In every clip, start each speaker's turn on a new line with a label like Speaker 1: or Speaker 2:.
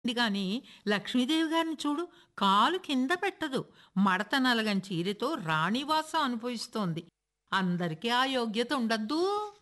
Speaker 1: ఉంది గాని లక్ష్మీదేవి గారిని చూడు కాలు కింద పెట్టదు మడత నలగని చీరతో రాణివాసం అనుభవిస్తోంది అందరికీ ఆ యోగ్యత ఉండద్దు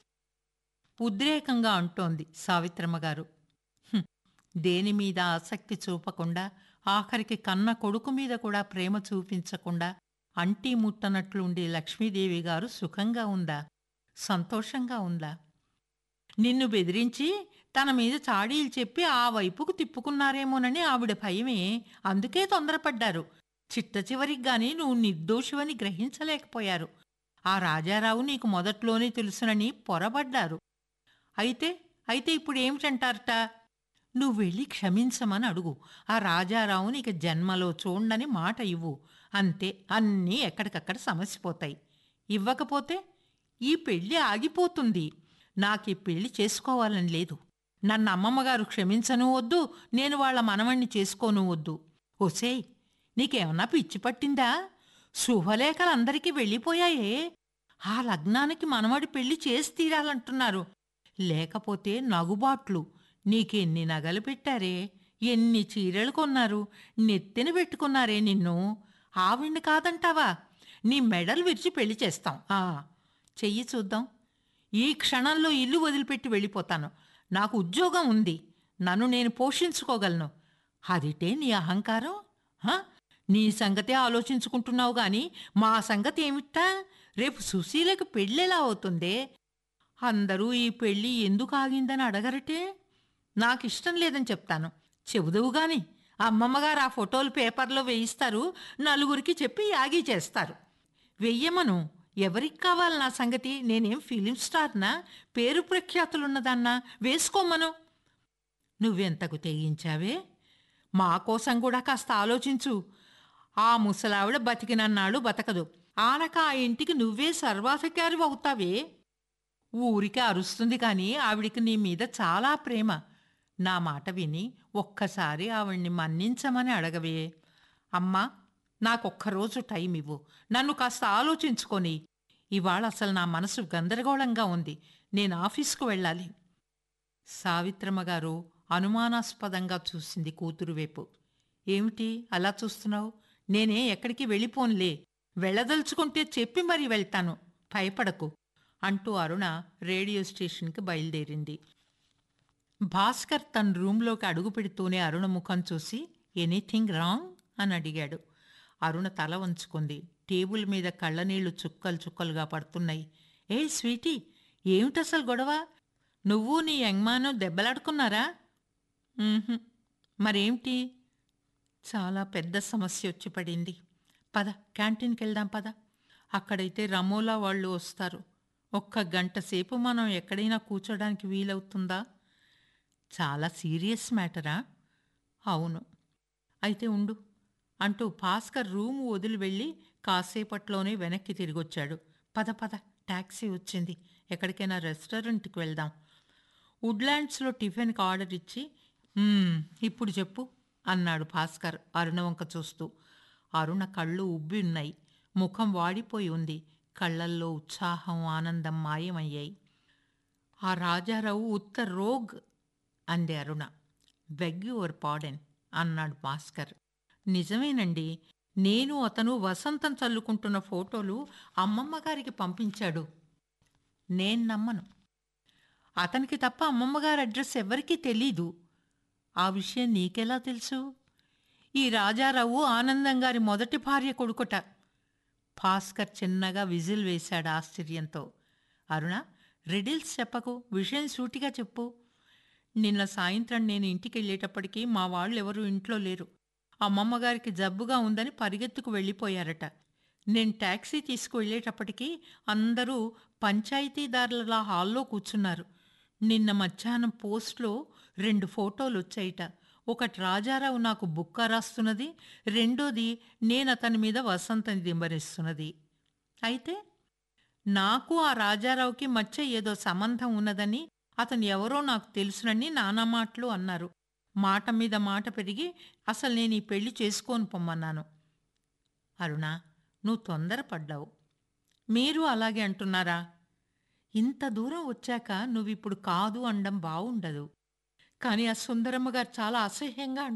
Speaker 1: ఉద్రేకంగా అంటోంది సావిత్రమ్మ గారు "హుం, దేని మీద ఆసక్తి చూపకుండా ఆఖరికి కన్న కొడుకు మీద కూడా ప్రేమ చూపించకుండా అంటీ ముట్టనట్లు ఉండే లక్ష్మీదేవి గారు సుఖంగా ఉందా సంతోషంగా ఉందా నిన్ను బెదిరించి తన మీద చాడీలు చెప్పి ఆ వైపుకు తిప్పుకున్నారేమోనని ఆవిడ భయమే అందుకే తొందరపడ్డారు చిట్ట చివరికి గాని నువ్వు నిర్దోషివని గ్రహించలేకపోయారు ఆ రాజారావు నీకు మొదట్లోనే తెలుసునని పొరబడ్డారు అయితే అయితే ఇప్పుడు ఏమిటంటారట నువ్వు వెళ్ళి క్షమించమని అడుగు ఆ రాజారావు నీకు జన్మలో చూడని మాట ఇవ్వు అంతే అన్నీ ఎక్కడికక్కడ సమసిపోతాయి ఇవ్వకపోతే ఈ పెళ్ళి ఆగిపోతుంది నాకు ఈ పెళ్లి చేసుకోవాలని లేదు నన్ను అమ్మమ్మగారు క్షమించను వద్దు నేను వాళ్ళ మనవణ్ణి చేసుకోను వద్దు ఒసేయ్ నీకేమన్నా పిచ్చి పట్టిందా శుభలేఖలు అందరికీ వెళ్ళిపోయాయే ఆ లగ్నానికి మనవడి పెళ్లి చేసి తీరాలంటున్నారు లేకపోతే నగుబాట్లు నీకెన్ని నగలు పెట్టారే ఎన్ని చీరలు కొన్నారు నెత్తిన పెట్టుకున్నారే నిన్ను ఆవిడ్ని కాదంటావా నీ మెడలు విరిచి పెళ్లి చేస్తాం ఆ చెయ్యి చూద్దాం ఈ క్షణంలో ఇల్లు వదిలిపెట్టి వెళ్ళిపోతాను నాకు ఉద్యోగం ఉంది నన్ను నేను పోషించుకోగలను అదిటే నీ అహంకారం హ? నీ సంగతే ఆలోచించుకుంటున్నావు గాని మా సంగతి ఏమిటా రేపు సుశీలకు పెళ్ళెలా అవుతుందే అందరూ ఈ పెళ్ళి ఎందుకు ఆగిందని అడగరటే నాకు ఇష్టం లేదని చెప్తాను చెబుదువు గాని అమ్మమ్మగారు ఆ ఫోటోలు పేపర్లో వేయిస్తారు నలుగురికి చెప్పి యాగి చేస్తారు వెయ్యమను ఎవరికి కావాలి నా సంగతి నేనేం ఫిలిం స్టార్నా పేరు ప్రఖ్యాతులున్నదన్నా వేసుకోమను నువ్వెంతకు తెగించావే మా కోసం కూడా కాస్త ఆలోచించు ఆ ముసలావిడ బతికినన్నాడు బతకదు ఆనక ఆ ఇంటికి నువ్వే సర్వాధికారి అవుతావే ఊరికి అరుస్తుంది కానీ ఆవిడికి నీ మీద చాలా ప్రేమ నా మాట విని ఒక్కసారి ఆవిడ్ని మన్నించమని అడగవే అమ్మా నాకొక్కరోజు టైం ఇవ్వు నన్ను కాస్త ఆలోచించుకొని ఇవాళ అసలు నా మనసు గందరగోళంగా ఉంది నేను ఆఫీస్కు వెళ్ళాలి సావిత్రమ్మ గారు అనుమానాస్పదంగా చూసింది కూతురు వైపు ఏమిటి అలా చూస్తున్నావు నేనే ఎక్కడికి వెళ్ళిపోన్లే వెళ్ళదలుచుకుంటే చెప్పి మరీ వెళ్తాను భయపడకు అంటూ అరుణ రేడియో స్టేషన్కి బయలుదేరింది భాస్కర్ తన రూంలోకి అడుగు పెడుతూనే అరుణ ముఖం చూసి ఎనీథింగ్ రాంగ్ అని అడిగాడు అరుణ తల వంచుకుంది టేబుల్ మీద కళ్ళనీళ్లు చుక్కలు చుక్కలుగా పడుతున్నాయి ఏ స్వీటీ ఏమిటసలు గొడవ నువ్వు నీ యంగ్మాను దెబ్బలాడుకున్నారా "మ్మ్హ్మ్. మరేమిటి చాలా పెద్ద సమస్య వచ్చి పడింది పద క్యాంటీన్కి వెళ్దాం పద అక్కడైతే రమోలా వాళ్ళు వస్తారు ఒక్క గంట సేపు మనం ఎక్కడైనా కూర్చోడానికి వీలవుతుందా చాలా సీరియస్ మ్యాటరా అవును అయితే ఉండు అంటూ భాస్కర్ రూము వదిలి వెళ్ళి కాసేపట్లోనే వెనక్కి తిరిగొచ్చాడు పద పద ట్యాక్సీ వచ్చింది ఎక్కడికైనా రెస్టారెంట్కి వెళ్దాం వుడ్లాండ్స్లో టిఫిన్కి ఆర్డర్ ఇచ్చి "మ్మ్, ఇప్పుడు చెప్పు అన్నాడు భాస్కర్ అరుణ వంక చూస్తూ అరుణ కళ్ళు ఉబ్బి ఉన్నాయి ముఖం వాడిపోయి ఉంది కళ్ళల్లో ఉత్సాహం ఆనందం మాయమయ్యాయి ఆ రాజారావు ఉత్త రోగ్ అంది అరుణ బెగ్ యువర్ పాడెన్ అన్నాడు భాస్కర్ నిజమేనండి నేను అతను వసంతం చల్లుకుంటున్న ఫోటోలు అమ్మమ్మ గారికి పంపించాడు నేను నమ్మను అతనికి తప్ప అమ్మమ్మగారి అడ్రస్ ఎవరికీ తెలీదు ఆ విషయం నీకెలా తెలుసు ఈ రాజారావు ఆనందం గారి మొదటి భార్య కొడుకుట భాస్కర్ చిన్నగా విజిల్ వేశాడు ఆశ్చర్యంతో అరుణ రిడిల్స్ చెప్పకు విషయం సూటిగా చెప్పు నిన్న సాయంత్రం నేను ఇంటికి వెళ్ళేటప్పటికీ మా వాళ్ళు ఎవరూ ఇంట్లో లేరు అమ్మమ్మ గారికి జబ్బుగా ఉందని పరిగెత్తుకు వెళ్ళిపోయారట నేను ట్యాక్సీ తీసుకువెళ్ళేటప్పటికీ అందరూ పంచాయతీదారుల హాల్లో కూర్చున్నారు నిన్న మధ్యాహ్నం పోస్ట్లో రెండు ఫోటోలు వచ్చాయిట ఒకటి రాజారావు నాకు బుక్క రాస్తున్నది రెండోది నేను అతని మీద వసంతని దింబరిస్తున్నది అయితే నాకు ఆ రాజారావుకి మధ్య ఏదో సంబంధం ఉన్నదని అతను ఎవరో నాకు తెలుసునని నానా మాటలు అన్నారు మాట మీద మాట పెరిగి అసలు నేను ఈ పెళ్లి చేసుకోను పొమ్మన్నాను అరుణ నువ్వు తొందరపడ్డావు మీరు అలాగే అంటున్నారా ఇంత దూరం వచ్చాక నువ్విప్పుడు కాదు అనడం బావుండదు కానీ ఆ సుందరమ్మ గారు చాలా అసహ్యంగా